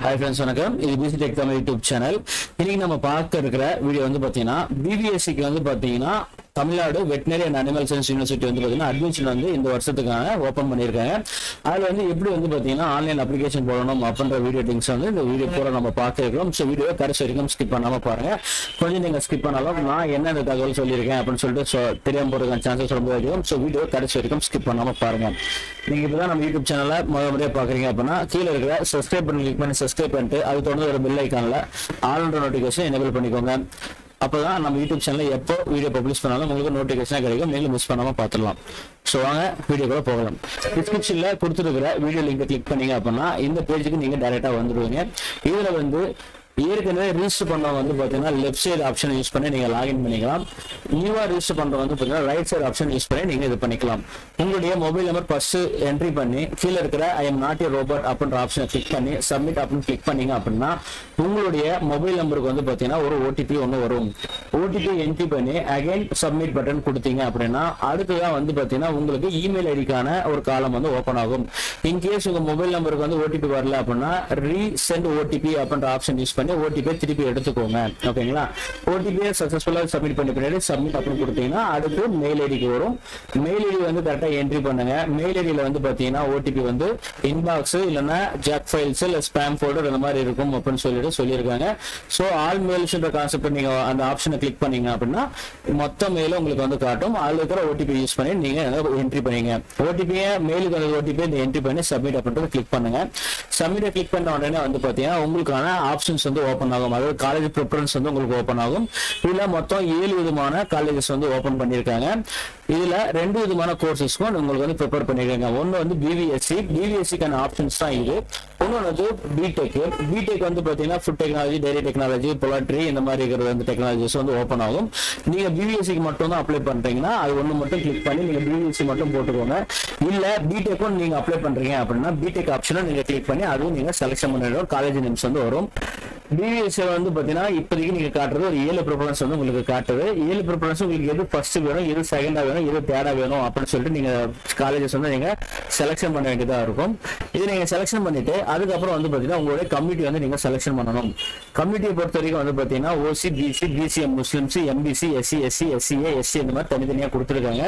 hi friends வணக்கம் இது PC tech Tamil YouTube channel இன்னைக்கு நம்ம பார்க்க இருக்கிற வீடியோ வந்து பார்த்தீங்கன்னா பிபிஎஸ்சிக்கு வந்து பார்த்தீங்கன்னா Tamil Nadu veterinary and animal science university வந்து பார்த்தீங்கன்னா அட்மிஷன் வந்து இந்த வருஷத்துக்கான ஓப்பன் பண்ணியிருக்காங்க அதில் வந்து எப்படி வந்து பார்த்தீங்கன்னா ஆன்லைன் அப்ளிகேஷன் போடணும் அப்படின்ற வீடியோ டிங்ஸ் வந்து இந்த வீடியோ பூரா நம்ம பார்க்க இருக்கிறோம் ஸோ வீடியோ கடைசி வரைக்கும் ஸ்கிப் பண்ணாமல் பாருங்க கொஞ்சம் நீங்கள் ஸ்கிப் பண்ணாலும் நான் என்னென்ன தகவல் சொல்லியிருக்கேன் அப்படின்னு சொல்லிட்டு so தெரியாம போகிறதுக்கான சான்சஸ் ரொம்ப அதிகம் ஸோ வீடியோ கடைசி வரைக்கும் ஸ்கிப் பண்ணாமல் பாருங்க நீங்கள் இப்போ தான் நம்ம யூடியூப் சேனலை முதல் முறையாக பார்க்குறீங்க அப்படின்னா கீழே இருக்கிற சப்ஸ்கிரைப் பண்ணி கிளிக் பண்ணி சப்ஸ்கிரைப் பண்ணிட்டு அது தொடர்ந்து ஒரு பெல் ஐக்கானில் ஆல்ன்ற நோட்டிஃபிகேஷன் எனேபிள் பண்ணிக்கோங்க அப்பதான் நம்ம யூடியூப் சேனல்ல எப்போ வீடியோ பப்ளிஷ் பண்ணாலும் உங்களுக்கு நோட்டிஃபிகேஷன் கிடைக்கும் நீங்களும் மிஸ் பண்ணாம பார்த்துடலாம் ஸோ வாங்க வீடியோக்குள்ள போகலாம் டிஸ்கிரிப்ஷன்ல கொடுத்துருக்கிற வீடியோ லிங்கை கிளிக் பண்ணீங்க அப்படின்னா இந்த பேஜுக்கு நீங்க டைரக்டா வந்துடுவீங்க இதுல வந்து ஏற்கனவே ரிஜிஸ்டர் பண்ணவங்க வந்து பார்த்தீங்கன்னா லெஃப்ட் சைடு ஆப்ஷன் யூஸ் பண்ணி நீங்கள் லாகின் பண்ணிக்கலாம் நியூவாக ரிஜிஸ்டர் பண்ணுறவங்க வந்து பார்த்தீங்கன்னா ரைட் சைடு ஆப்ஷன் யூஸ் பண்ணி நீங்கள் இது பண்ணிக்கலாம் உங்களுடைய மொபைல் நம்பர் ஃபர்ஸ்ட் என்ட்ரி பண்ணி கீழே இருக்கிற I am not a robot அப்படின்ற ஆப்ஷனை கிளிக் பண்ணி சப்மிட் அப்படின்னு கிளிக் பண்ணீங்க அப்படின்னா உங்களுடைய மொபைல் நம்பருக்கு வந்து பார்த்தீங்கன்னா ஒரு ஓடிபி ஒன்று வரும் ஓடிபி என்ட்ரி பண்ணி அகைன் சப்மிட் பட்டன் கொடுத்தீங்க அப்படின்னா அடுத்ததான் வந்து பார்த்தீங்கன்னா உங்களுக்கு இமெயில் ஐடிக்கான ஒரு காலம் வந்து ஓப்பன் ஆகும் இன்கேஸ் உங்க மொபைல் நம்பருக்கு வந்து ஓடிபி வரல அப்படின்னா ரீசெண்ட் ஓடிபி அப்படின்ற ஆப்ஷன் யூஸ் பண்ணி ஓடிபி திருப்பி எடுத்துக்கோங்க ஓகேங்களா ஓடிபியை சக்சஸ்ஃபுல்லாக சப்மிட் பண்ணி பின்னாடி சப்மிட் அப்படின்னு கொடுத்தீங்கன்னா அடுத்து மெயில் ஐடிக்கு வரும் மெயில் ஐடி வந்து கரெக்டாக என்ட்ரி பண்ணுங்க மெயில் ஐடியில் வந்து பார்த்தீங்கன்னா ஓடிபி வந்து இன்பாக்ஸ் இல்லைன்னா ஜாக் ஃபைல்ஸ் இல்லை ஸ்பேம் ஃபோல்டர் இந்த மாதிரி இருக்கும் அப்படின்னு சொல்லிட்டு சொல்லியிருக்காங்க ஸோ ஆல் மெயில்ஸ்ன்ற கான்செப்ட் நீங்க அந்த ஆப்ஷனை கிளிக் பண்ணீங்க அப்படின்னா மொத்த மெயிலும் உங்களுக்கு வந்து காட்டும் அதில் இருக்கிற ஓடிபி யூஸ் பண்ணி நீங்க என்ட்ரி பண்ணீங்க ஓடிபியை மெயிலுக்கு அந்த ஓடிபி இந்த என்ட்ரி பண்ணி சப்மிட் அப்படின்றத கிளிக் பண்ணுங்க சப்மிட்டை கிளிக் பண்ண உடனே வந்து பார்த்தீங்கன்னா உங்களுக்கான ஆப்ஷன்ஸ் வந்து ஓப்பன் ஆகும் அதாவது காலேஜ் ப்ரிஃபரன்ஸ் வந்து உங்களுக்கு ஓப்பன் ஆகும் இதுல மொத்தம் ஏழு விதமான காலேஜஸ் வந்து ஓப்பன் பண்ணியிருக்காங்க இதுல ரெண்டு விதமான கோர்சஸ்க்கும் உங்களுக்கு வந்து ப்ரிப்பேர் பண்ணிருக்காங்க ஒன்னு வந்து பிவிஎஸ்சி பிவிஎஸ்சிக்கான ஆப்ஷன்ஸ் தான் இது இன்னொன்று வந்து பிடெக் பிடெக் வந்து பாத்தீங்கன்னா food technology dairy technology poultry இந்த மாதிரி இருக்கிற வந்து டெக்னாலஜிஸ் வந்து ஓப்பன் ஆகும் நீங்க பிவிஎஸ்சிக்கு மட்டும் தான் அப்ளை பண்றீங்கன்னா அது ஒன்று மட்டும் கிளிக் பண்ணி நீங்க பிவிஎஸ்சி மட்டும் போட்டுக்கோங்க இல்ல பிடெக்கும் நீங்க அப்ளை பண்றீங்க அப்படின்னா பிடெக் ஆப்ஷனும் நீங்க கிளிக் பண்ணி அதுவும் நீங்க செலக்ஷன் பண்ணிடுவோம் காலேஜ் நேம்ஸ் வந்து வரும் பிவிஎஸ்சி வந்து பாத்தீங்கன்னா இப்போதைக்கு நீங்க காட்டுறது ஒரு ஏழு ப்ரிஃபரன்ஸ் வந்து உங்களுக்கு காட்டுது ஏழு ப்ரிஃபரன்ஸ் உங்களுக்கு எது ஃபர்ஸ்ட் வேணும் எது செகண்டா வேணும் எது தேர்டா வேணும் அப்படின்னு சொல்லிட்டு நீங்க காலேஜஸ் வந்து நீங்க செலக்ஷன் பண்ண வேண்டியதா இருக்கும் இது நீங்க செலக்ஷன் பண்ணிட்டு அதுக்கப்புறம் வந்து பாத்தீங்கன்னா உங்களுடைய கம்யூனிட்டி வந்து நீங்க செலக்ஷன் பண்ணணும் கம்யூனிட்டியை பொறுத்த வரைக்கும் வந்து பாத்தீங்கன்னா OC BC BCM Muslims MBC SC SC SCA SC இந்த மாதிரி தனித்தனியா கொடுத்துருக்காங்க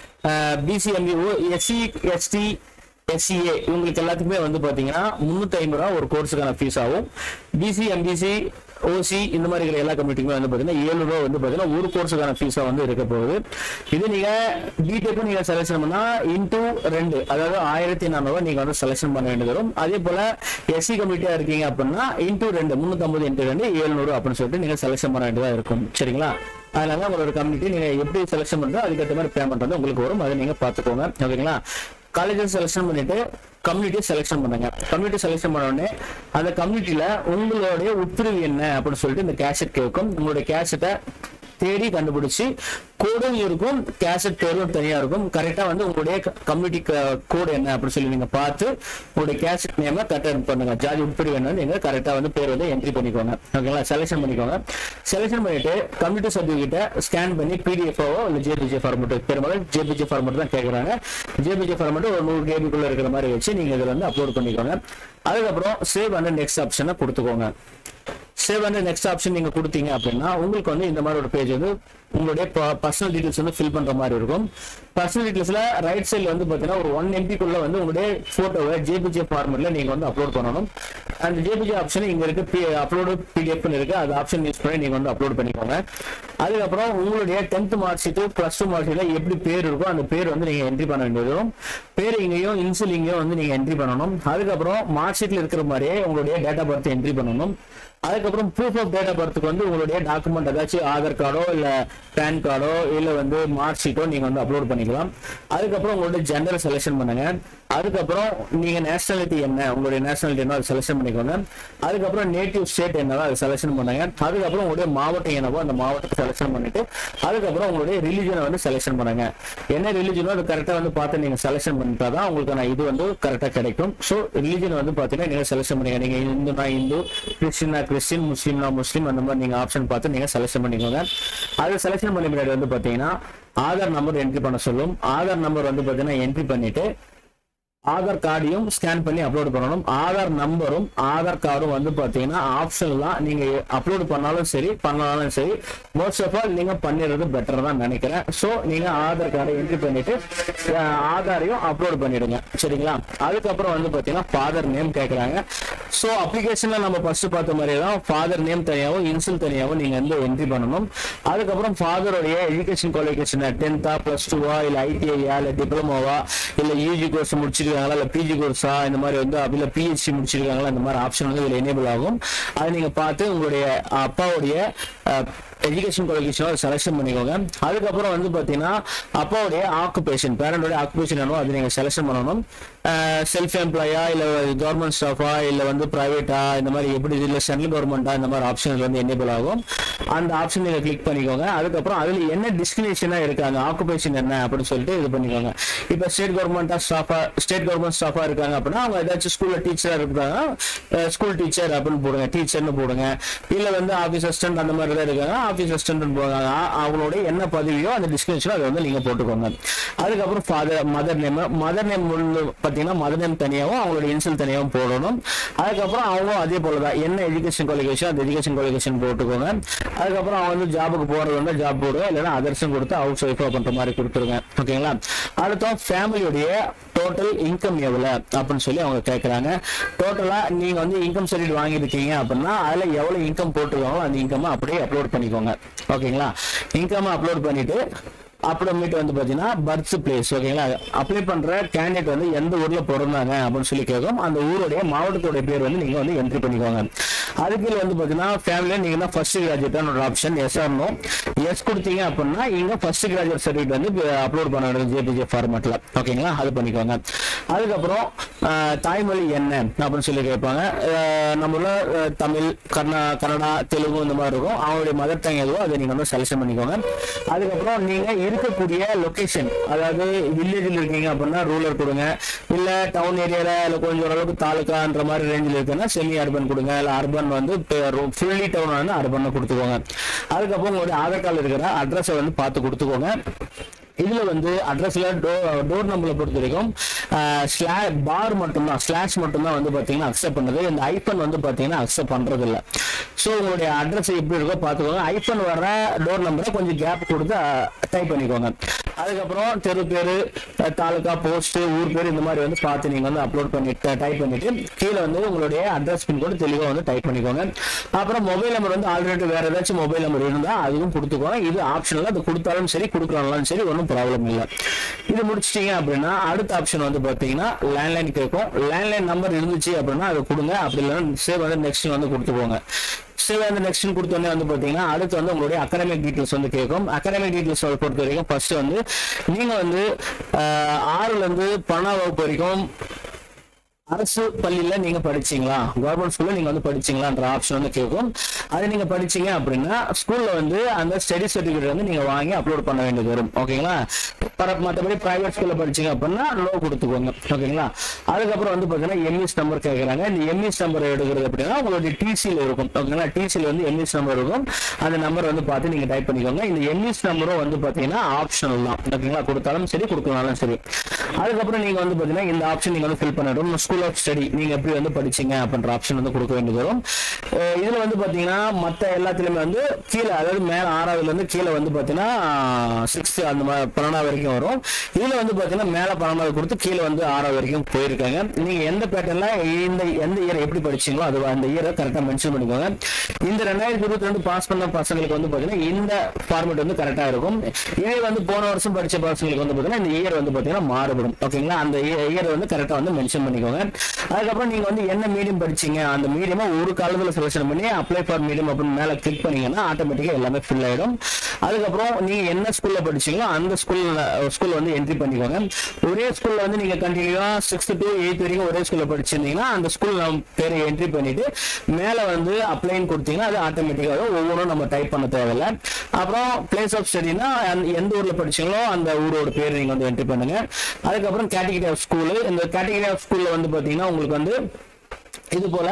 பிசிஎம்பிஓ எஸ்சி எஸ்டி எஸ்சிஏ இவங்களுக்கு எல்லாத்துக்குமே வந்து பாத்தீங்கன்னா முன்னூத்தி ஐம்பது ரூபா ஒரு கோர்ஸுக்கான ஃபீஸ் ஆகும் பிசி எம்பிசி ஓசி இந்த மாதிரி இருக்கிற எல்லா கம்யூனிட்டிக்குமே வந்து பாத்தீங்கன்னா ஏழு ரூபா வந்து பாத்தீங்கன்னா ஒரு கோர்ஸுக்கான ஃபீஸா வந்து இருக்க போகுது இது நீங்க பிடெக்கும் நீங்க செலக்ஷன் பண்ணா இன்டூ ரெண்டு அதாவது ஆயிரத்தி நானூறுவா நீங்க வந்து செலக்ஷன் பண்ண வேண்டியது வரும் அதே போல எஸ்சி கம்யூனிட்டியா இருக்கீங்க அப்படின்னா இன்டூ ரெண்டு முன்னூத்தி ஐம்பது இன்டூ ரெண்டு ஏழுநூறு அப்படின்னு சொல்லிட்டு நீங்க செலக்ஷன் பண்ண வேண்டியதா இருக்கும் சரிங்களா அதனால உங்களோட கம்யூனிட்டி நீங்க எப்படி செலக்ஷன் பண்றோ அதுக்கேற்ற மாதிரி பேமெண்ட் வந்து உங்களுக்கு வரும் அதை நீங்க பாத்துக்கோங்க ஓகேங்களா காலேஜஸ் செலக்ஷன் பண்ணிட்டு கம்யூனிட்டி செலக்ஷன் பண்ணுங்க கம்யூனிட்டி செலக்ஷன் பண்ண உடனே அந்த கம்யூனிட்டியில உங்களுடைய உட்பிரிவு என்ன அப்படின்னு சொல்லிட்டு இந்த கேசட் கேட்கும் உங்களுடைய கேசட்டை தேடி கண்டுபிடிச்சு கோடும் இருக்கும் கேசட் பேரும் தனியா இருக்கும் கரெக்டா வந்து உங்களுடைய கம்யூனிட்டி கோடு என்ன அப்படின்னு சொல்லி நீங்க பார்த்து உங்களுடைய கேசட் நேம கரெக்டா பண்ணுங்க ஜாதி உட்பிரிவு என்ன நீங்க கரெக்டா வந்து பேர் வந்து என்ட்ரி பண்ணிக்கோங்க ஓகேங்களா செலக்ஷன் பண்ணிக்கோங்க செலக்ஷன் பண்ணிட்டு கம்யூனிட்டி சர்டிபிகேட்டை ஸ்கேன் பண்ணி பிடிஎஃப்ஓ இல்ல ஜேபிஜே ஃபார்மேட் பெரும்பாலும் ஜேபிஜே ஃபார்மேட் தான் கேட்கறாங்க ஜேபிஜே ஃபார்மேட் ஒரு நூறு கேபிக்குள்ள இருக்கிற மாதிரி வச்சு நீங்க இதுல வந்து அப்லோட் பண்ணிக்கோங்க அதுக்கப்புறம் சேவ் அண்ட் நெக்ஸ்ட் ஆப்ஷனை கொடுத்துக்கோங்க சேவ் வந்து நெக்ஸ்ட் ஆப்ஷன் நீங்க கொடுத்தீங்க அப்படின்னா உங்களுக்கு வந்து இந்த மாதிரி ஒரு பேஜ் வந்து உங்களுடைய பர்சனல் டீடைல்ஸ் வந்து ஃபில் பண்ற மாதிரி இருக்கும் பர்சனல் டீடைல்ஸ்ல ரைட் சைடுல வந்து பாத்தீங்கன்னா ஒரு ஒன் எம்பிக்குள்ள வந்து உங்களுடைய போட்டோவை ஜேபிஜே ஃபார்மெட்ல நீங்க வந்து அப்லோட் பண்ணணும் அந்த ஜேபிஜே ஆப்ஷன் இங்க இருக்கு அப்லோடு பிடிஎஃப் இருக்கு அது ஆப்ஷன் யூஸ் பண்ணி நீங்க வந்து அப்லோட் பண்ணிக்கோங்க அதுக்கப்புறம் உங்களுடைய tenth mark sheet plus two mark ஷீட்ல எப்படி பேர் இருக்கோ அந்த பேர் வந்து நீங்க என்ட்ரி பண்ண வேண்டியது வரும் பேர் இங்கேயும் இன்சில் இங்கேயும் வந்து நீங்க என்ட்ரி பண்ணணும் அதுக்கப்புறம் மார்க் ஷீட்ல இருக்கிற மாதிரியே உங்களுடைய டேட் ஆஃப் பர்த் என்ட்ரி பண்ணணும் அதுக்கப்புறம் ப்ரூஃப் ஆஃப் டேட் ஆஃப் பர்த்துக்கு வந்து உங்களுடைய டாக்குமெண்ட் ஏதாச்சும் ஆதார் கார்டோ இல்ல பேன் கார்டோ இல்ல வந்து மார்க் ஷீட்டோ நீங்க வந்து அப்லோட் பண்ணிக்கலாம் அதுக்கப்புறம் உங்களுடைய ஜெண்டர் செலக்ஷன் பண்ணுங்க அதுக்கப்புறம் நீங்க நேஷனாலிட்டி என்ன உங்களுடைய நேஷனாலிட்டி என்ன அதை செலக்ஷன் பண்ணிக்கோங்க அதுக்கப்புறம் நேட்டிவ் ஸ்டேட் என்னவோ அதை செலக்ஷன் பண்ணுங்க அதுக்கப்புறம் உங்களுடைய மாவட்டம் என்னவோ அந்த மாவட்டத்தை செலக்ஷன் பண்ணிட்டு அதுக்கப்புறம் உங்களுடைய ரிலிஜனை வந்து செலக்ஷன் பண்ணுங்க என்ன ரிலிஜனோ அது கரெக்டா வந்து பார்த்து நீங்க செலக்ஷன் பண்ணிட்டா தான் உங்களுக்கான இது வந்து கரெக்டா கிடைக்கும் ஸோ ரிலிஜன் வந்து பாத்தீங்கன்னா நீங்க செலக்ஷன் பண்ணுங்க நீங்க இந்துனா இந்து கிறிஸ்டினா கிறிஸ்டின் முஸ்லீம்னா முஸ்லீம் அந்த மாதிரி நீங்க ஆப்ஷன் பார்த்து நீங்க செலக்ஷன் பண்ணிக்கோங்க அதை செலக்ஷன் பண்ணி முன்னாடி வந்து பாத்தீங்கன்னா ஆதார் நம்பர் என்ட்ரி பண்ண சொல்லும் ஆதார் நம்பர் வந்து பாத்தீங்கன்னா என்ட்ரி பண்ணிட்டு ஆதார் கார்டையும் ஸ்கேன் பண்ணி அப்லோட் பண்ணணும் ஆதார் நம்பரும் ஆதார் கார்டும் வந்து பாத்தீங்கன்னா ஆப்ஷன் தான் நீங்க அப்லோட் பண்ணாலும் சரி பண்ணாலும் சரி மோஸ்ட் ஆஃப் ஆல் நீங்க பண்ணிடுறது பெட்டர் தான் நினைக்கிறேன் ஸோ நீங்க ஆதார் கார்டை என்ட்ரி பண்ணிட்டு அஹ், ஆதாரையும் அப்லோட் பண்ணிடுங்க சரிங்களா அதுக்கப்புறம் வந்து பாத்தீங்கன்னா ஃபாதர் நேம் கேட்கறாங்க ஸோ அப்ளிகேஷன்ல நம்ம ஃபர்ஸ்ட் பார்த்த மாதிரி தான் ஃபாதர் நேம் தனியாகவும் இன்சில் தனியாகவும் நீங்க வந்து என்ட்ரி பண்ணணும் அதுக்கப்புறம் ஃபாதருடைய எஜுகேஷன் குவாலிஃபிகேஷன் டென்த்தா பிளஸ் டூவா இல்ல ஐடிஐயா இல்ல டிப்ளமோவா இல்ல யூஜி கோர்ஸ் முடிச்சிருக்காங்களா இல்ல பிஜி கோர்ஸா இந்த மாதிரி வந்து இல்ல பிஹெச்டி முடிச்சிருக்காங்களா இந்த மாதிரி ஆப்ஷன் வந்து இதுல எனேபிள் ஆகும் அதை நீங்க பார்த்து உங்களுடைய அப்பாவுடைய எஜுகேஷன் குவாலிஃபிகேஷன் செலக்ஷன் பண்ணிக்கோங்க அதுக்கப்புறம் வந்து பாத்தீங்கன்னா அப்பாவுடைய ஆக்குபேஷன் பேரண்டோட ஆக்குபேஷன் என்னவோ அதை நீங்க செலக்ஷன் பண்ணணும் செல்ஃப் எம்ப்ளாயா இல்ல கவர்மெண்ட் ஸ்டாஃபா இல்ல வந்து பிரைவேட்டா இந்த மாதிரி எப்படி இல்ல சென்ட்ரல் கவர்மெண்டா இந்த மாதிரி ஆப்ஷன் வந்து எனேபிள் ஆகும் அந்த ஆப்ஷன் நீங்க கிளிக் பண்ணிக்கோங்க அதுக்கப்புறம் அதுல என்ன டிஸ்கிரிமினேஷனா இருக்காங்க ஆக்குபேஷன் என்ன அப்படின்னு சொல்லிட்டு இது பண்ணிக்கோங்க இப்ப ஸ்டேட் கவர்மெண்டா ஸ்டாஃபா ஸ்டேட் கவர்மெண்ட் ஸ்டாஃபா இருக்காங்க அப்படின்னா அவங்க ஏதாச்சும் ஸ்கூல்ல டீச்சரா இருக்காங்க ஸ்கூல் டீச்சர் அப்படின்னு போடுங்க டீச்சர்னு போடுங்க இல்ல வந்து ஆபீஸ் அசிஸ்டன்ட் அந்த மாதிரி தான் இருக்காங்க ஆபீஸ் அசிஸ்டன்ட் போடுங்க அ- அவங்களுடைய என்ன பதவியோ அந்த டிஸ்கிரிப்ஷன் அதை வந்து நீங்க போட்டுக்கோங்க அதுக்கப்புறம் father mother name mother name பாத்தீங்கன்னா மதர் நேம் தனியாகவும் அவங்களோட இன்சியல் தனியாகவும் போடணும் அதுக்கப்புறம் அவங்க அதே போல தான் என்ன எஜுகேஷன் குவாலிஃபிகேஷன் அந்த எஜுகேஷன் குவாலிஃபிகேஷன் போட்டுக்கோங்க அதுக்கப்புறம் அவங்க வந்து ஜாபுக்கு போறது வந்து ஜாப் போடுவோம் இல்லைன்னா அதர்ஸும் கொடுத்து ஹவுஸ் ஒய்ஃபா பண்ற மாதிரி கொடுத்துருங்க ஓகேங்களா அடுத்த ஃபேமிலியுடைய டோட்டல் இன்கம் எவ்வளவு அப்படின்னு சொல்லி அவங்க கேட்கறாங்க டோட்டலா நீங்க வந்து இன்கம் சர்டிஃபிகேட் வாங்கியிருக்கீங்க அப்படின்னா அதுல எவ்வளவு இன்கம் போட்டிருக்காங்களோ அந்த இன்கம் அப்படியே அப்லோட் பண்ணிக்கோங்க ஓகேங்களா இன்கம் அப்லோட் பண்ணிட்டு அப்புறமேட்டு வந்து பாத்தீங்கன்னா பர்த் பிளேஸ் ஓகேங்களா அப்ளை பண்ற கேண்டிடேட் வந்து எந்த ஊர்ல பிறந்தாங்க அப்படின்னு சொல்லி கேட்கும் அந்த ஊருடைய மாவட்டத்தோட பேர் வந்து நீங்க வந்து என்ட்ரி பண்ணிக்கோங்க அதுக்கு வந்து பாத்தீங்கன்னா ஃபேமிலியில நீங்க தான் ஃபர்ஸ்ட் கிராஜுவேட் ஒரு ஆப்ஷன் எஸ் ஆகணும் எஸ் கொடுத்தீங்க அப்படின்னா இங்க ஃபர்ஸ்ட் கிராஜுவேட் சர்டிஃபிகேட் வந்து அப்லோட் பண்ண வேண்டியது ஜேபிஜே ஃபார்மேட்ல ஓகேங்களா அது பண்ணிக்கோங்க அதுக்கப்புறம் ஆஹ், தாய்மொழி என்ன அப்படின்னு சொல்லி கேட்பாங்க ஆஹ், நம்மள ஆஹ், தமிழ் கர்நா கன்னடா தெலுங்கு இந்த மாதிரி இருக்கும் அவங்களுடைய மதர் டங் எதுவோ அதை நீங்க வந்து செலக்ஷன் பண்ணிக்கோங்க அதுக்கப்புறம் நீங்க இருக்கக்கூடிய லொகேஷன் அதாவது வில்லேஜில் இருக்கீங்க அப்படின்னா ரூரல் கொடுங்க இல்ல டவுன் ஏரியால இல்ல கொஞ்சம் ஓரளவுக்கு தாலுக்கான்ற மாதிரி ரேஞ்சில் இருக்குன்னா செமி அர்பன் கொடுங்க இல்ல அர்பன் வந்து ஃபுல்லி டவுன் வந்து அர்பன் கொடுத்துக்கோங்க அதுக்கப்புறம் உங்களுடைய ஆதார் கார்டு இருக்கிற அட்ரஸை வந்து பார்த்து கொடுத்துக்கோங்க இதுல வந்து அட்ரஸ்ல டோர் நம்பரை பொறுத்த வரைக்கும் ஸ்லா பார் மட்டும்தான் ஸ்லாஷ் மட்டும்தான் வந்து பாத்தீங்கன்னா அக்செப்ட் பண்ணுது இந்த ஐபன் வந்து பாத்தீங்கன்னா அக்செப்ட் பண்றது இல்ல ஸோ உங்களுடைய அட்ரஸ் எப்படி இருக்கோ பார்த்துக்கோங்க ஐபன் வர டோர் நம்பரை கொஞ்சம் கேப் கொடுத்து டைப் பண்ணிக்கோங்க அதுக்கப்புறம் தெரு பேரு அஹ், தாலுகா போஸ்ட் ஊர் பேர் இந்த மாதிரி வந்து பார்த்து நீங்க வந்து அப்லோட் பண்ணி டைப் பண்ணிட்டு கீழே வந்து உங்களுடைய அட்ரஸ் பின் கூட தெளிவா வந்து டைப் பண்ணிக்கோங்க அப்புறம் மொபைல் நம்பர் வந்து ஆல்ரெடி வேற ஏதாச்சும் மொபைல் நம்பர் இருந்தா அதுவும் கொடுத்துக்கோங்க இது ஆப்ஷனல் அது கொடுத்தாலும் சரி கொடுக்கலாம்னாலும் சரி ஒன்றும் ப்ராப்ளம் இல்லை இது முடிச்சிட்டீங்க அப்படின்னா அடுத்த ஆப்ஷன் வந்து பார்த்தீங்கன்னா லேண்ட்லைன் கேட்கும் லேண்ட்லைன் நம்பர் இருந்துச்சு அப்படின்னா அதை கொடுங்க அப்படி இல்லைன்னா சேவ் வந்து நெக்ஸ்ட் வந்து கொடுத்துக்கோங்க சேவ் வந்து நெக்ஸ்ட் கொடுத்தோடனே வந்து பார்த்தீங்கன்னா அடுத்து வந்து உங்களுடைய அகாடமிக் டீட்டெயில்ஸ் வந்து கேட்கும் அகாடமிக் டீட்டெயில்ஸ் பொறுத்த வரைக்கும் ஃபர்ஸ்ட் வந்து நீங்க வந்து ஆஹ், ஆறுல இருந்து பன்னெண்டாம் வகுப்பு வரைக்கும் அரசு பள்ளியில நீங்க படிச்சீங்களா கவர்மெண்ட் ஸ்கூல்ல நீங்க வந்து படிச்சீங்களான்ற ஆப்ஷன் வந்து கேட்கும் அது நீங்க படிச்சீங்க அப்படின்னா ஸ்கூல்ல வந்து அந்த ஸ்டடி சர்டிபிகேட் வந்து நீங்க வாங்கி அப்லோட் பண்ண வேண்டியது வரும் ஓகேங்களா பர- மத்தபடி பிரைவேட் ஸ்கூல்ல படிச்சீங்க அப்படின்னா லோ கொடுத்துக்கோங்க ஓகேங்களா அதுக்கப்புறம் வந்து பாத்தீங்கன்னா எம்இஸ் நம்பர் கேக்குறாங்க இந்த எம்இஸ் நம்பர் எடுக்கிறது அப்படின்னா உங்களுடைய டிசியில் இருக்கும் ஓகேங்களா டிசியில் வந்து எம்இஸ் நம்பர் இருக்கும் அந்த நம்பர் வந்து பார்த்து நீங்க டைப் பண்ணிக்கோங்க இந்த எம்இஸ் நம்பரும் வந்து பாத்தீங்கன்னா ஆப்ஷனல் தான் ஓகேங்களா கொடுத்தாலும் சரி கொடுக்கலனாலும் சரி அதுக்கப்புறம் நீங்க வந்து பாத்தீங்கன்னா இந்த ஆப்ஷன் நீங்க வந்து ஃபில் பண்ணிடும் ஸ்கூல் ஆஃப் ஸ்டடி நீங்க எப்படி வந்து படிச்சீங்க அப்படின்ற ஆப்ஷன் வந்து கொடுக்க வேண்டியது வரும் அஹ் இதுல வந்து பாத்தீங்கன்னா மத்த எல்லாத்துலயுமே வந்து கீழே அதாவது மேல ஆறாவதுல இருந்து கீழே வந்து பாத்தீங்கன்னா சிக்ஸ்த் அந்த மாதிரி பன்னெண்டாவது வரைக்கும் வரும் இதுல வந்து பாத்தீங்கன்னா மேல பன்னெண்டாவது கொடுத்து கீழே வந்து ஆறாவது வரைக்கும் போயிருக்காங்க நீங்க எந்த பேட்டர்ல இந்த எந்த இயர் எப்படி படிச்சீங்களோ அது அந்த இயரை கரெக்டா மென்ஷன் பண்ணிக்கோங்க இந்த ரெண்டாயிரத்தி இருபத்தி ரெண்டு பாஸ் பண்ண பசங்களுக்கு வந்து பாத்தீங்கன்னா இந்த ஃபார்மேட் வந்து கரெக்டா இருக்கும் இதே வந்து போன வருஷம் படிச்ச பசங்களுக்கு வந்து பாத்தீங்கன்னா இந்த இயர் வந்து பாத்தீங்கன்னா மாறுபடும் ஓகேங்களா அந்த இயர் வந்து கரெக்டா வந்து மென்ஷன் பண்ணிக்கோங்க அதுக்கப்புறம் நீங்க வந்து என்ன மீடியம் படிச்சீங்க அந்த மீடியமா ஒரு காலத்துல செலக்ஷன் பண்ணி அப்ளை ஃபார் மீடியம் அப்படின்னு மேல கிளிக் பண்ணீங்கன்னா ஆட்டோமேட்டிக்கா எல்லாமே ஃபில் ஆயிடும் அதுக்கப்புறம் நீங்க என்ன ஸ்கூல்ல படிச்சீங்களோ அந்த ஸ்கூல்ல ஸ்கூல் வந்து என்ட்ரி பண்ணிக்கோங்க ஒரே ஸ்கூல்ல வந்து நீங்க கண்டினியூவா சிக்ஸ்த் டு எயித் வரைக்கும் ஒரே ஸ்கூல்ல படிச்சிருந்தீங்கன்னா அந்த ஸ்கூல் பேரை என்ட்ரி பண்ணிட்டு மேல வந்து அப்ளைன் கொடுத்தீங்கன்னா அது ஆட்டோமேட்டிக்கா ஒவ்வொன்றும் நம்ம டைப் பண்ண தேவையில்ல அப்புறம் பிளேஸ் ஆஃப் ஸ்டடினா எந்த ஊர்ல படிச்சீங்களோ அந்த ஊரோட பேர் நீங்க வந்து என்ட்ரி பண்ணுங்க அதுக்கப்புறம் கேட்டகரி ஆஃப் ஸ்கூல் இந்த கேட்டகரி ஆஃப் ஸ்கூல்ல வந்து பாத்தீங்கன்னா உங்களுக்கு வந்து இது போல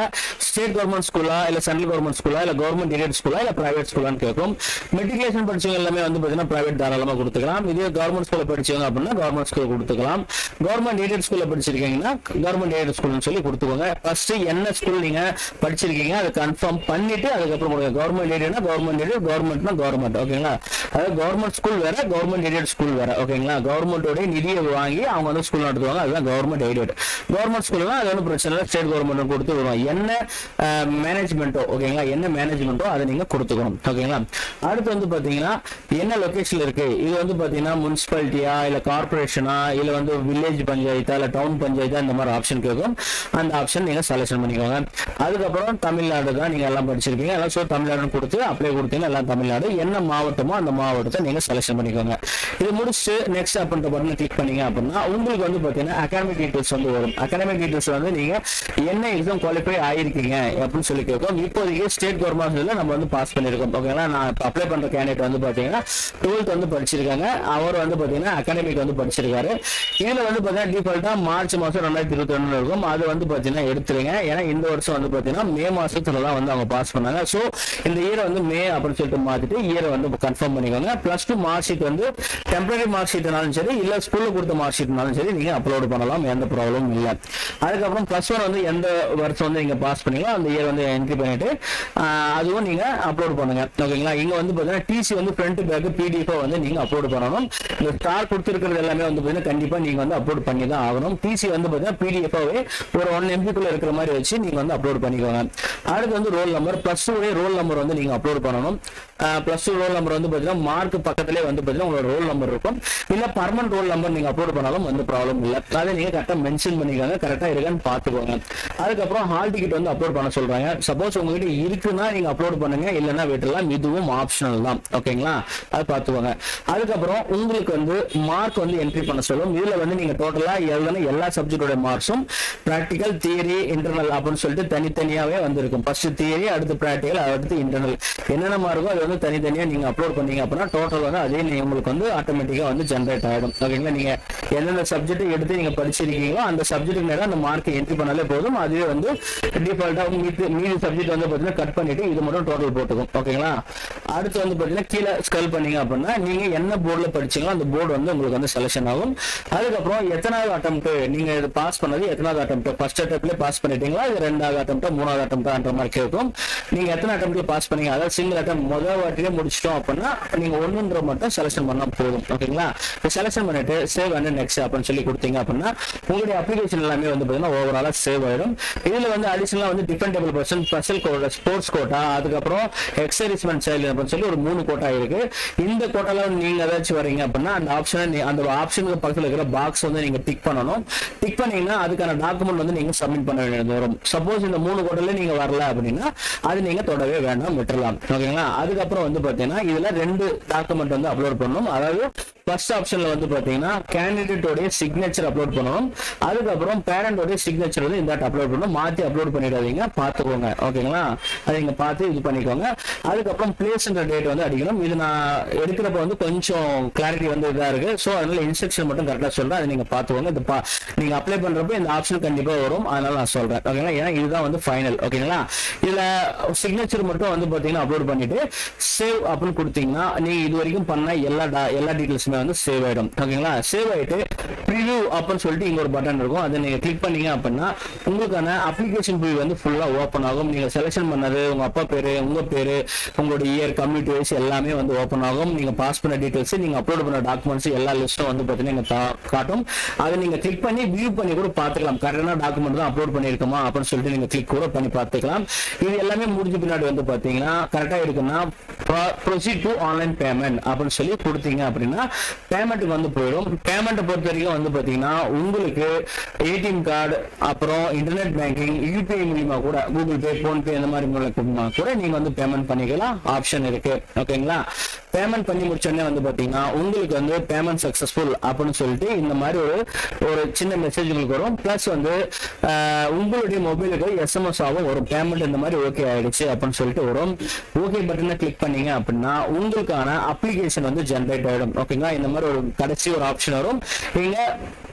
ஸ்டேட் கவர்மெண்ட் ஸ்கூலா இல்ல சென்ட்ரல் கவர்மெண்ட் ஸ்கூலா இல்ல கவர்மெண்ட் எய்டட் ஸ்கூலா இல்ல பிரைவேட் ஸ்கூலான்னு கேட்கும் மெட்ரிகுலேஷன் படிச்சவங்க எல்லாமே வந்து பாத்தீங்கன்னா பிரைவேட் தாராளமா கொடுத்துக்கலாம் இதே கவர்மெண்ட் ஸ்கூல்ல படிச்சவங்க அப்படின்னா கவர்மெண்ட் ஸ்கூல் கொடுத்துக்கலாம் கவர்மெண்ட் எய்டட் ஸ்கூல்ல படிச்சிருக்கீங்கன்னா கவர்மெண்ட் எய்டட் ஸ்கூல்னு சொல்லி கொடுத்துக்கோங்க ஃபர்ஸ்ட் என்ன ஸ்கூல் நீங்க படிச்சிருக்கீங்க அதை கன்ஃபார்ம் பண்ணிட்டு அதுக்கப்புறம் கொடுங்க கவர்மெண்ட் எய்டட்னா கவர்மெண்ட் எய்டட் கவர்மெண்ட்னா கவர்மெண்ட் ஓகேங்களா அதாவது கவர்மெண்ட் ஸ்கூல் வேற கவர்மெண்ட் எய்டட் ஸ்கூல் வேற ஓகேங்களா கவர்மெண்டோட நிதியை வாங்கி அவங்க வந்து ஸ்கூல் நடத்துவாங்க அதுதான் கவர்மெண்ட் எய்டட் கவர்மெண்ட் ஸ்கூல்னா அது ஒன்றும் பிரச்சனை இல்லை ஸ்டேட் கவர்மெண்ட் கொடுத்து விடுவோம் என்ன மேனேஜ்மெண்ட்டோ ஓகேங்களா என்ன மேனேஜ்மெண்ட்டோ அதை நீங்க கொடுத்துக்கணும் ஓகேங்களா அடுத்து வந்து பாத்தீங்கன்னா என்ன லொகேஷன்ல இருக்கு இது வந்து பாத்தீங்கன்னா முனிசிபாலிட்டியா இல்ல கார்பரேஷனா இல்ல வந்து வில்லேஜ் பஞ்சாயத்தா இல்ல டவுன் பஞ்சாயத்தா இந்த மாதிரி ஆப்ஷன் கேட்கும் அந்த ஆப்ஷன் நீங்க செலக்ஷன் பண்ணிக்கோங்க அதுக்கப்புறம் தமிழ்நாடு தான் நீங்க எல்லாம் படிச்சிருக்கீங்க எல்லாம் ஸோ தமிழ்நாடுன்னு கொடுத்து அப்ளை கொடுத்தீங்கன்னா எல்லாம் தமிழ்நாடு என்ன மாவட்டமோ அந்த மாவட்டத்தை நீங்க செலக்ஷன் பண்ணிக்கோங்க இது முடிச்சுட்டு நெக்ஸ்ட் அப்படின்ற பட்டனை கிளிக் பண்ணீங்க அப்படின்னா உங்களுக்கு வந்து பாத்தீங்கன்னா அகாடமிக் டீடைல்ஸ் வந்து வரும் அகாடமிக் டீடைல்ஸ் வந்து நீங்க என்ன எக்ஸாம் குவாலிஃபை ஆயிருக்கீங்க அப்படின்னு சொல்லி கேட்கும் இப்போதைக்கு ஸ்டேட் கவர்மெண்ட்ல நம்ம வந்து பாஸ் பண்ணிருக்கோம் ஓகேங்களா நான் இப்போ அப்ளை பண்ற கேண்டிடேட் வந்து பாத்தீங்கன்னா டுவெல்த் வந்து படிச்சிருக்காங்க அவர் வந்து பாத்தீங்கன்னா அகாடமிக் வந்து படிச்சிருக்காரு இதுல வந்து பாத்தீங்கன்னா டிஃபால்ட்டா மார்ச் மாசம் ரெண்டாயிரத்தி இருபத்தி ஒண்ணு இருக்கும் அது வந்து பாத்தீங்கன்னா எடுத்துருங்க ஏன்னா இந்த வருஷம் வந்து பாத்தீங்கன்னா மே மாசத்துல தான் வந்து அவங்க பாஸ் பண்ணாங்க ஸோ இந்த இயரை வந்து மே அப்படின்னு சொல்லிட்டு மாத்திட்டு இயரை வந்து கன்ஃபார்ம் பண்ணிக்கோங்க பிளஸ் டூ மார்க் ஷீட் வந்து டெம்பரரி மார்க் ஷீட்னாலும் சரி இல்ல ஸ்கூல்ல கொடுத்த மார்க் ஷீட்னாலும் சரி நீங்க அப்லோட் பண்ணலாம் எந்த ப்ராப்ளமும் இல்லை அதுக்கப்புறம் பிளஸ் ஒன் வந்து எந்த வருஷம் வந்து நீங்க பாஸ் பண்ணீங்களோ அந்த இயர் வந்து என்ட்ரி பண்ணிட்டு ஆஹ், அதுவும் நீங்க அப்லோட் பண்ணுங்க ஓகேங்களா இங்க வந்து பாத்தீங்கன்னா டிசி வந்து ஃப்ரண்ட் பேக் பிடிஎஃப் வந்து நீங்க அப்லோட் பண்ணணும் இந்த ஸ்டார் கொடுத்துருக்கிறது எல்லாமே வந்து பாத்தீங்கன்னா கண்டிப்பா நீங்க வந்து அப்லோட் பண்ணி தான் ஆகணும் டிசி வந்து பாத்தீங்கன்னா பிடிஎஃபாவே ஒரு ஒன் எம்பிக்குள்ள இருக்கிற மாதிரி வச்சு நீங்க வந்து அப்லோட் பண்ணிக்கோங்க அடுத்து வந்து roll number plus two roll number வந்து நீங்க அப்லோட் பண்ணணும் பிளஸ் டூ ரோல் நம்பர் வந்து பாத்தீங்கன்னா மார்க் பக்கத்திலே வந்து பாத்தீங்கன்னா உங்களோட ரோல் நம்பர் இருக்கும் இல்ல பர்மனன்ட் ரோல் நம்பர் நீங்க அப்லோட் பண்ணாலும் வந்து ப்ராப்ளம் இல்ல அதை நீங்க கரெக்டா மென்ஷன் பண்ணிக்கோங்க கரெக்டா இருக்கான்னு பாத்துக்கோங்க அதுக்கப்புறம் ஹால் டிக்கெட் வந்து அப்லோட் பண்ண சொல்றாங்க சப்போஸ் உங்ககிட்ட இருக்குன்னா நீங்க அப்லோட் பண்ணுங்க இல்லைன்னா விட்டுலாம் இதுவும் ஆப்ஷனல் தான் ஓகேங்களா அது பார்த்துக்கோங்க அதுக்கப்புறம் உங்களுக்கு வந்து மார்க் வந்து என்ட்ரி பண்ண சொல்லும் இதுல வந்து நீங்க டோட்டலா எழுதின எல்லா சப்ஜெக்டோட மார்க்ஸும் ப்ராக்டிக்கல் தியரி இன்டர்னல் அப்படின்னு சொல்லிட்டு தனித்தனியாவே வந்திருக்கும் ஃபர்ஸ்ட் தியரி அடுத்து ப்ராக்டிக்கல் அடுத்து இன்டர்னல் என்னென்ன மார்க்கோ அது வந்து தனித்தனியா நீங்க அப்லோட் பண்ணீங்க அப்படின்னா டோட்டல் வந்து அதே நீ- உங்களுக்கு வந்து ஆட்டோமேட்டிக்கா வந்து ஜென்ரேட் ஆயிடும் ஓகேங்களா நீங்க எந்தெந்த சப்ஜெக்ட் எடுத்து நீங்க படிச்சிருக்கீங்களோ அந்த சப்ஜெக்ட் நேரம் அந்த மார்க் என்ட்ரி பண்ணாலே போதும் அதுவே வந்து டிஃபால்ட்டா மீதி மீதி சப்ஜெக்ட் வந்து பாத்தீங்கன்னா கட் பண்ணிட்டு இது மட்டும் டோட்டல் போட்டுக்கும் ஓகேங்களா அடுத்து வந்து பாத்தீங்கன்னா கீழே ஸ்கல் பண்ணீங்க அப்படின்னா நீங்க என்ன போர்டுல படிச்சீங்களோ அந்த போர்டு வந்து உங்களுக்கு வந்து செலக்ஷன் ஆகும் அதுக்கப்புறம் எத்தனாவது அட்டம் நீங்க இது பாஸ் பண்ணது எத்தனாவது அட்டம் ஃபர்ஸ்ட் அட்டம்ப்ட்ல பாஸ் பண்ணிட்டீங்களா இது ரெண்டாவது அட்டம் மூணாவது அட்டம்ப்ட்ன்ற மாதிரி கேட்கும் நீங்க எத்தனை அட்டம்ப்ட்ல பாஸ் பண்ணீங்க அதாவது சிங்கிள் அட்டம் முதல் வாட்டிலே முடிச்சிட்டோம் அப்படின்னா நீங்க ஒண்ணுன்ற மட்டும் செலக்ஷன் பண்ணா போதும் ஓகேங்களா செலக்ஷன் பண்ணிட்டு சேவ் அண்ட் நெக்ஸ்ட் அப்படின்னு சொல்லி கொடுத்தீங்க அப்படின்னா உங்களுடைய அப்ளிகேஷன் எல்லாமே வந்து பாத்தீங்கன்னா ஓவராலா சேவ் ஆயிடும் இதுல வந்து அடிஷனலா வந்து dependable person special quota sports quota அதுக்கப்புறம் எக்ஸரிஸ்மெண்ட் சைல்டு அப்படின்னு சொல்லி ஒரு மூணு கோட்டா இருக்கு இந்த கோட்டால நீங்க ஏதாச்சும் வரீங்க அப்படின்னா அந்த ஆப்ஷனை அந்த ஆப்ஷனுக்கு பக்கத்துல இருக்கிற பாக்ஸ் வந்து நீங்க டிக் பண்ணணும் டிக் பண்ணீங்கன்னா அதுக்கான டாக்குமெண்ட் வந்து நீங்க சப்மிட் பண்ண வேண்டியது வரும் சப்போஸ் இந்த மூணு கோட்டில நீங்க வரல அப்படின்னா அது நீங்க தொடவே வேண்டாம் விட்டுறலாம் ஓகேங்களா அதுக்கப்புறம் வந்து பாத்தீங்கன்னா இதுல ரெண்டு டாக்குமெண்ட் வந்து அப்லோட் பண்ணணும் அதாவது ஃபர்ஸ்ட் ஆப்ஷன்ல வந்து பாத்தீங்கன்னா கேண்டிடேட்டோடைய சிக்னேச்சர் அப்லோட் பண்ணணும் அதுக்கப்புறம் பேரண்டோடைய சிக்னேச்சர் வந்து இந்த அப்லோட் பண்ணணும் மாத்தி அப்லோட் பண்ணிடாதீங்க பாத்துக்கோங்க ஓகேங்களா அதை நீங்க பார்த்து இது பண்ணிக்கோங்க அதுக்கப்புறம் பிளேஸ்ன்ற டேட் வந்து அடிக்கணும் இது நான் எடுக்கிறப்ப வந்து கொஞ்சம் கிளாரிட்டி வந்து இதா இருக்கு ஸோ அதனால இன்ஸ்ட்ரக்ஷன் மட்டும் கரெக்டா சொல்றேன் அதை நீங்க பாத்துக்கோங்க இது பா- நீங்க அப்ளை பண்றப்ப இந்த ஆப்ஷன் கண்டிப்பா வரும் அதனால நான் சொல்றேன் ஓகேங்களா ஏன்னா இதுதான் வந்து ஃபைனல் ஓகேங்களா இதுல சிக்னேச்சர் மட்டும் வந்து பாத்தீங்கன்னா அப்லோட் பண்ணிட்டு சேவ் அப்படின்னு கொடுத்தீங்கன்னா நீங்க இது வரைக்கும் பண்ண எல்லா da- எல்லா டீடைல்ஸுமே வந்து சேவ் ஆயிடும் ஓகேங்களா சேவ் ஆயிட்டு ப்ரிவியூ அப்படின்னு சொல்லிட்டு இங்க ஒரு பட்டன் இருக்கும் அதை நீங்க கிளிக் பண்ணீங்க அப்படின்னா உங்களுக்கான அப்ளிகேஷன் ப்ரிவியூ வந்து ஃபுல்லா ஓப்பன் ஆகும் நீங்க செலக்ஷன் பண்ணது உங்க அப்பா பேரு உங்க பேரு உங்களோட இயர் கம்யூனிட்டி வைஸ் எல்லாமே வந்து ஓப்பன் ஆகும் நீங்க பாஸ் பண்ண டீடைல்ஸ் நீங்க அப்லோட் பண்ண டாக்குமெண்ட்ஸ் எல்லா லிஸ்ட்டும் வந்து பாத்தீங்கன்னா இங்க தா- காட்டும் அதை நீங்க கிளிக் பண்ணி வியூ பண்ணி கூட பார்த்துக்கலாம் கரெக்டான டாக்குமெண்ட் தான் அப்லோட் பண்ணிருக்கோமா அப்படின்னு சொல்லிட்டு நீங்க கிளிக் கூட பண்ணி பார்த்துக்கலாம் இது எல்லாமே முடிஞ்ச பின்னாடி வந்து பாத்தீங்கன்னா கரெக்டா இருக்குன்னா ப்ரொசீட் டு ஆன்லைன் பேமெண்ட் அப்படின்னு சொல்லி கொடுத்தீங்க அப்படின்னா பேமெண்ட்டுக்கு வந்து போயிடும் பேமெண்ட்டை பொறுத்த வரைக்கும் வந்து பாத்தீங்கன்னா உங்களுக்கு ஏடிஎம் கார்டு அப்புறம் இன்டர்நெட் பேங்கிங் யூபிஐ மூலியமா கூட கூகுள் பே போன்பே இந்த மாதிரி மூலமா கூட நீங்க வந்து பேமெண்ட் பண்ணிக்கலாம் ஆப்ஷன் இருக்கு ஓகேங்களா பேமெண்ட் பண்ணி முடிச்சோடனே வந்து பாத்தீங்கன்னா உங்களுக்கு வந்து பேமெண்ட் சக்சஸ்ஃபுல் அப்படின்னு சொல்லிட்டு இந்த மாதிரி ஒரு ஒரு சின்ன மெசேஜ் உங்களுக்கு வரும் பிளஸ் வந்து ஆஹ், உங்களுடைய மொபைலுக்கு எஸ்எம்எஸ் ஆகும் வரும் பேமெண்ட் இந்த மாதிரி ஓகே ஆயிடுச்சு அப்படின்னு சொல்லிட்டு வரும் ஓகே பட்டனை கிளிக் பண்ணீங்க அப்படின்னா உங்களுக்கான அப்ளிகேஷன் வந்து ஜென்ரேட் ஆயிடும் ஓகேங்களா இந்த மாதிரி ஒரு கடைசி ஒரு ஆப்ஷன் வரும் நீங்க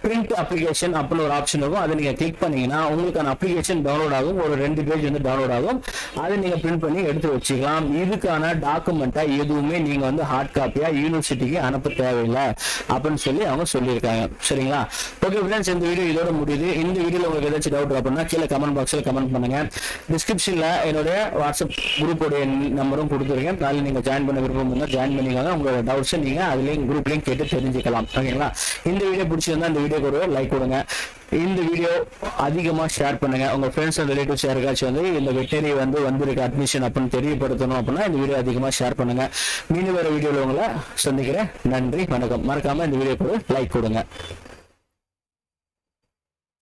பிரிண்ட் அப்ளிகேஷன் அப்படின்னு ஒரு ஆப்ஷன் இருக்கும் அதை நீங்க கிளிக் பண்ணீங்கன்னா உங்களுக்கான அப்ளிகேஷன் டவுன்லோட் ஆகும் ஒரு ரெண்டு பேஜ் வந்து டவுன்லோட் ஆகும் அதை நீங்க பிரிண்ட் பண்ணி எடுத்து வச்சுக்கலாம் இதுக்கான டாக்குமெண்ட்டை எதுவுமே நீங்க வந்து ஹார்ட் காப்பியா யூனிவர்சிட்டிக்கு அனுப்ப தேவையில்லை அப்படின்னு சொல்லி அவங்க சொல்லியிருக்காங்க சரிங்களா ஓகே ஃப்ரெண்ட்ஸ் இந்த வீடியோ இதோட முடியுது இந்த வீடியோல உங்களுக்கு ஏதாச்சும் டவுட் அப்படின்னா கீழே கமெண்ட் பாக்ஸ்ல கமெண்ட் பண்ணுங்க டிஸ்கிரிப்ஷன்ல என்னுடைய வாட்ஸ்அப் குரூப்போடைய நம்பரும் கொடுத்துருக்கேன் அதில் நீங்க ஜாயின் பண்ண விருப்பம் இருந்தால் ஜாயின் பண்ணிக்கோங்க உங்களோட டவுட்ஸை நீங்க அதுலயும் குரூப்லயும் கேட்டு தெரிஞ்சுக்கலாம் ஓகேங்களா இந்த வீடியோ பிடிச்சிருந்தா இந்த வீடியோக்கு ஒரு லைக் கொடுங்க இந்த வீடியோ அதிகமா ஷேர் பண்ணுங்க உங்க ஃப்ரெண்ட்ஸ் அண்ட் ரிலேட்டிவ்ஸ் யாருக்காச்சும் வந்து இந்த வெட்டரி வந்து வந்திருக்கு அட்மிஷன் அப்படின்னு தெரியப்படுத்தணும் அப்படின்னா இந்த வீடியோ அதிகமா ஷேர் பண்ணுங்க மீண்டும் வேற வீடியோல உங்களை சந்திக்கிறேன் நன்றி வணக்கம் மறக்காம இந்த வீடியோக்கு ஒரு லைக் கொடுங்க